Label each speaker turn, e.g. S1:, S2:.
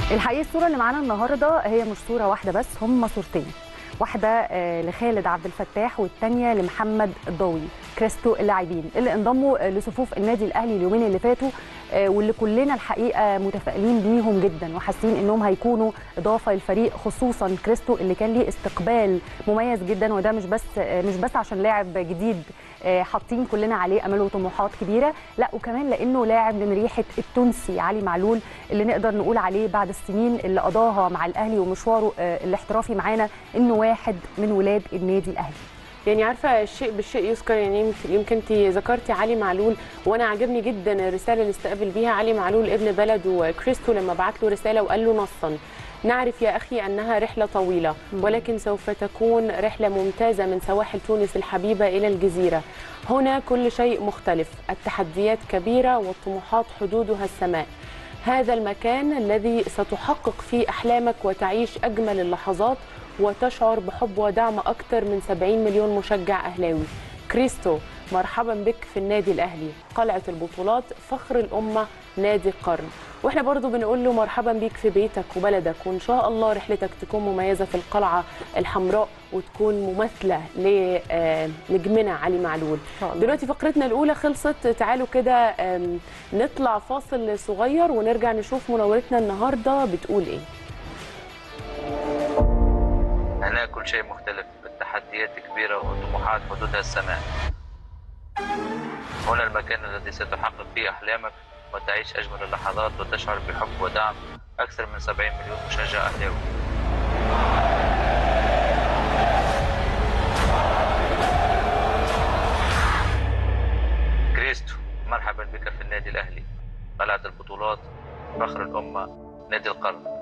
S1: الحقيقه الصوره اللي معانا النهارده هي مش صوره واحده بس هم صورتين واحده آه، لخالد عبد الفتاح والثانيه لمحمد الضوي كريستو اللاعبين اللي انضموا آه، لصفوف النادي الاهلي اليومين اللي فاتوا آه، واللي كلنا الحقيقه متفائلين بيهم جدا وحاسين انهم هيكونوا اضافه للفريق خصوصا كريستو اللي كان ليه استقبال مميز جدا وده مش بس آه، مش بس عشان لاعب جديد آه، حاطين كلنا عليه امل وطموحات كبيره لا وكمان لانه لاعب من ريحه التونسي علي معلول اللي نقدر نقول عليه بعد السنين اللي قضاها مع الاهلي ومشواره آه، الاحترافي معانا انه واحد من ولاد النادي الاهلي
S2: يعني عارفه الشيء بالشيء يذكر يعني يمكن- يمكن انت ذكرتي علي معلول وانا عجبني جدا الرساله اللي استقبل بيها علي معلول ابن بلده كريستو لما بعت له رساله وقال له نصا نعرف يا اخي انها رحله طويله ولكن سوف تكون رحله ممتازه من سواحل تونس الحبيبه الى الجزيره هنا كل شيء مختلف التحديات كبيره والطموحات حدودها السماء هذا المكان الذي ستحقق فيه احلامك وتعيش اجمل اللحظات وتشعر بحب ودعم اكثر من 70 مليون مشجع اهلاوي كريستو مرحبا بك في النادي الاهلي قلعه البطولات فخر الامه نادي القرن واحنا برضو بنقول له مرحبا بيك في بيتك وبلدك وان شاء الله رحلتك تكون مميزه في القلعه الحمراء وتكون مماثله لنجمنا علي معلول
S1: شاء الله.
S2: دلوقتي فقرتنا الاولى خلصت تعالوا كده آم، نطلع فاصل صغير ونرجع نشوف منورتنا النهارده بتقول ايه
S3: هنا كل شيء مختلف التحديات كبيرة وطموحات حدودها السماء هنا المكان الذي ستحقق فيه أحلامك وتعيش أجمل اللحظات وتشعر بحب ودعم أكثر من 70 مليون مشجع أهلاوي كريستو مرحبا بك في النادي الأهلي قلعة البطولات فخر الأمة نادي القرن